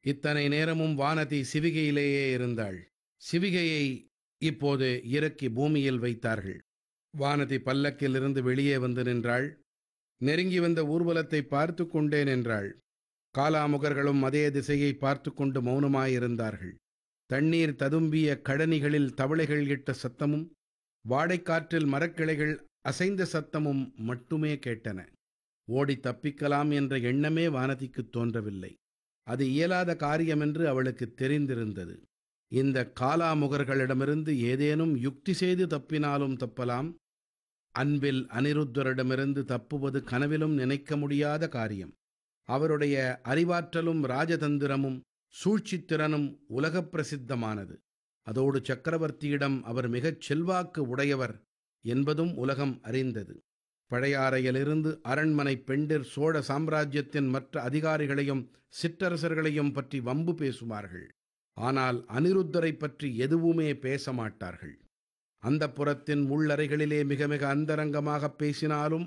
இத்தனை நேரமும் வானதி சிவிகையிலேயே இருந்தாள் சிவிகையை இப்போது இறக்கி பூமியில் வைத்தார்கள் வானதி பல்லக்கிலிருந்து வெளியே வந்து நின்றாள் நெருங்கி வந்த ஊர்வலத்தை பார்த்து கொண்டே நின்றாள் காலாமுகர்களும் அதே திசையை பார்த்து கொண்டு மௌனமாயிருந்தார்கள் தண்ணீர் ததும்பிய கழனிகளில் தவளைகள் இட்ட சத்தமும் வாடைக்காற்றில் மரக்கிளைகள் அசைந்த சத்தமும் மட்டுமே கேட்டன ஓடி தப்பிக்கலாம் என்ற எண்ணமே வானதிக்குத் தோன்றவில்லை அது இயலாத காரியமென்று அவளுக்கு தெரிந்திருந்தது இந்த காலாமுகர்களிடமிருந்து ஏதேனும் யுக்தி செய்து தப்பினாலும் தப்பலாம் அன்பில் அனிருத்தரிடமிருந்து தப்புவது கனவிலும் நினைக்க முடியாத காரியம் அவருடைய அறிவாற்றலும் ராஜதந்திரமும் சூழ்ச்சித்திறனும் உலகப் பிரசித்தமானது அதோடு சக்கரவர்த்தியிடம் அவர் மிகச் செல்வாக்கு உடையவர் என்பதும் உலகம் அறிந்தது பழையாறையிலிருந்து அரண்மனை பெண்டிர் சோழ சாம்ராஜ்யத்தின் மற்ற அதிகாரிகளையும் சிற்றரசர்களையும் பற்றி வம்பு பேசுவார்கள் ஆனால் அனிருத்தரைப் பற்றி எதுவுமே பேச மாட்டார்கள் அந்த புறத்தின் உள்ளறைகளிலே மிக மிக அந்தரங்கமாக பேசினாலும்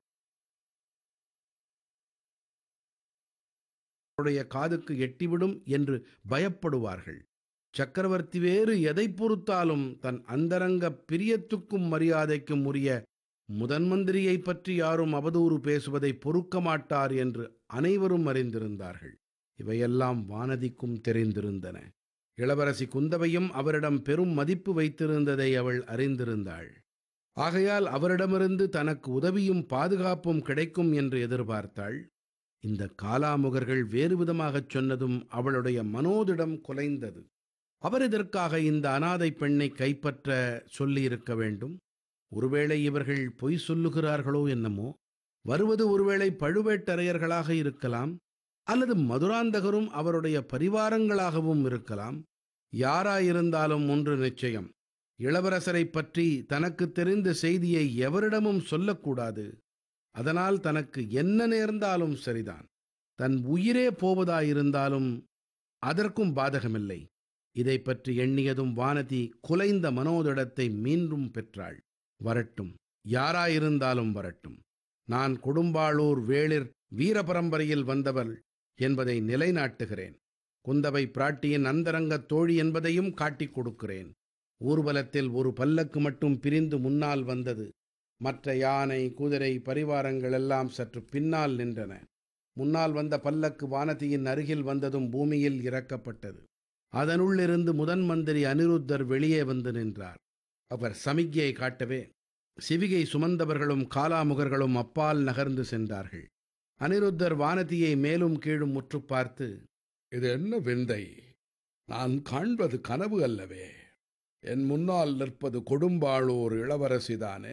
அவருடைய காதுக்கு எட்டிவிடும் என்று பயப்படுவார்கள் சக்கரவர்த்தி வேறு எதை பொறுத்தாலும் தன் அந்தரங்க பிரியத்துக்கும் மரியாதைக்கும் உரிய முதன் மந்திரியை பற்றி யாரும் அவதூறு பேசுவதை பொறுக்க மாட்டார் என்று அனைவரும் அறிந்திருந்தார்கள் இவையெல்லாம் வானதிக்கும் தெரிந்திருந்தன இளவரசி குந்தவையும் அவரிடம் பெரும் மதிப்பு வைத்திருந்ததை அவள் அறிந்திருந்தாள் ஆகையால் அவரிடமிருந்து தனக்கு உதவியும் பாதுகாப்பும் கிடைக்கும் என்று எதிர்பார்த்தாள் இந்த காலாமுகர்கள் வேறு விதமாகச் சொன்னதும் அவளுடைய மனோதிடம் குலைந்தது அவர் இதற்காக இந்த அனாதை பெண்ணை கைப்பற்ற சொல்லியிருக்க வேண்டும் ஒருவேளை இவர்கள் பொய் சொல்லுகிறார்களோ என்னமோ வருவது ஒருவேளை பழுவேட்டரையர்களாக இருக்கலாம் அல்லது மதுராந்தகரும் அவருடைய பரிவாரங்களாகவும் இருக்கலாம் யாராயிருந்தாலும் ஒன்று நிச்சயம் இளவரசரைப் பற்றி தனக்கு தெரிந்த செய்தியை எவரிடமும் சொல்லக்கூடாது அதனால் தனக்கு என்ன நேர்ந்தாலும் சரிதான் தன் உயிரே போவதாயிருந்தாலும் அதற்கும் பாதகமில்லை இதை பற்றி எண்ணியதும் வானதி குலைந்த மனோதிடத்தை மீண்டும் பெற்றாள் வரட்டும் யாராயிருந்தாலும் வரட்டும் நான் கொடும்பாளூர் வேளிர் வீரபரம்பரையில் வந்தவள் என்பதை நிலைநாட்டுகிறேன் குந்தவை பிராட்டியின் அந்தரங்கத் தோழி என்பதையும் காட்டிக் கொடுக்கிறேன் ஊர்வலத்தில் ஒரு பல்லக்கு மட்டும் பிரிந்து முன்னால் வந்தது மற்ற யானை குதிரை பரிவாரங்கள் எல்லாம் சற்று பின்னால் நின்றன முன்னால் வந்த பல்லக்கு வானதியின் அருகில் வந்ததும் பூமியில் இறக்கப்பட்டது அதனுள்ளிருந்து முதன் மந்திரி அனிருத்தர் வெளியே வந்து நின்றார் அவர் சமிக்ஞை காட்டவே சிவிகை சுமந்தவர்களும் காலாமுகர்களும் அப்பால் நகர்ந்து சென்றார்கள் அனிருத்தர் வானதியை மேலும் கீழும் முற்று பார்த்து இது என்ன விந்தை நான் காண்பது கனவு அல்லவே என் முன்னால் நிற்பது கொடும்பாளூர் இளவரசிதானே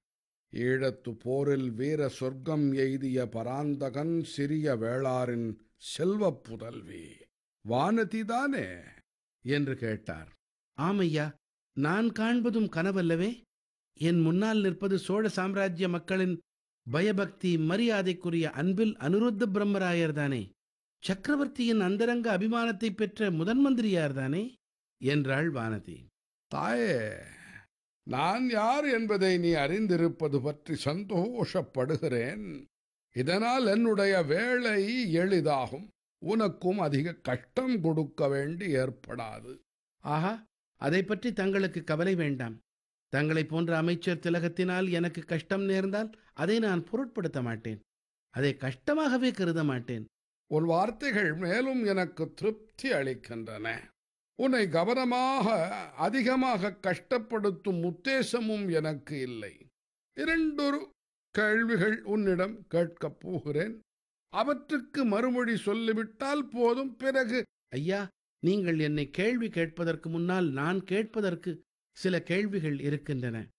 ஈழத்து போரில் வீர சொர்க்கம் எய்திய பராந்தகன் சிறிய வேளாரின் செல்வப் புதல்வி வானதிதானே என்று கேட்டார் ஆமையா நான் காண்பதும் கனவல்லவே என் முன்னால் நிற்பது சோழ சாம்ராஜ்ய மக்களின் பயபக்தி மரியாதைக்குரிய அன்பில் அனிருத்த பிரம்மராயர்தானே சக்கரவர்த்தியின் அந்தரங்க அபிமானத்தை பெற்ற முதன் மந்திரியார்தானே என்றாள் வானதி தாயே நான் யார் என்பதை நீ அறிந்திருப்பது பற்றி சந்தோஷப்படுகிறேன் இதனால் என்னுடைய வேலை எளிதாகும் உனக்கும் அதிக கஷ்டம் கொடுக்க வேண்டி ஏற்படாது ஆஹா அதை பற்றி தங்களுக்கு கவலை வேண்டாம் தங்களைப் போன்ற அமைச்சர் திலகத்தினால் எனக்கு கஷ்டம் நேர்ந்தால் அதை நான் பொருட்படுத்த மாட்டேன் அதை கஷ்டமாகவே கருத மாட்டேன் உன் வார்த்தைகள் மேலும் எனக்கு திருப்தி அளிக்கின்றன உன்னை கவனமாக அதிகமாக கஷ்டப்படுத்தும் உத்தேசமும் எனக்கு இல்லை இரண்டொரு கேள்விகள் உன்னிடம் கேட்கப் போகிறேன் அவற்றுக்கு மறுமொழி சொல்லிவிட்டால் போதும் பிறகு ஐயா நீங்கள் என்னை கேள்வி கேட்பதற்கு முன்னால் நான் கேட்பதற்கு சில கேள்விகள் இருக்கின்றன